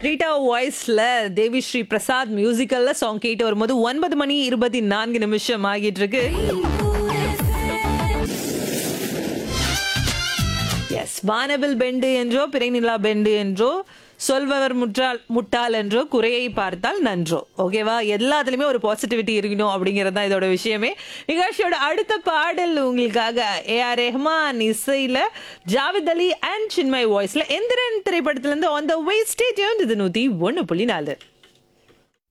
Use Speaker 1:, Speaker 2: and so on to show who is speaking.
Speaker 1: Rita வாய்ஸ்ல தேவி ஸ்ரீ பிரசாத் மியூசிக்கல்ல song கேட்டு வரும்போது ஒன்பது மணி இருபத்தி நான்கு நிமிஷம் ஆகிட்டு இருக்கு எஸ் வானவில் பெண்டு என்றோ பிறைநிலா பெண்டு என்றோ சொல்பவர் முற்றால் முட்டாள் என்றோ குறையை பார்த்தால் நன்றோ ஓகேவா எல்லாத்துலயுமே ஒரு பாசிட்டிவிட்டி இருக்கணும் அப்படிங்கிறது தான் இதோட விஷயமே நிகழ்ச்சியோட அடுத்த பாடல் உங்களுக்காக ஏ ஆர் ரெஹ்மான் இசையில ஜாவித் அலி அண்ட் சின்மை வாய்ஸ்ல எந்திரன் திரைப்படத்துல இருந்து ஆன் த வே ஸ்டேட் இது நூத்தி ஒன்னு புள்ளி நாலு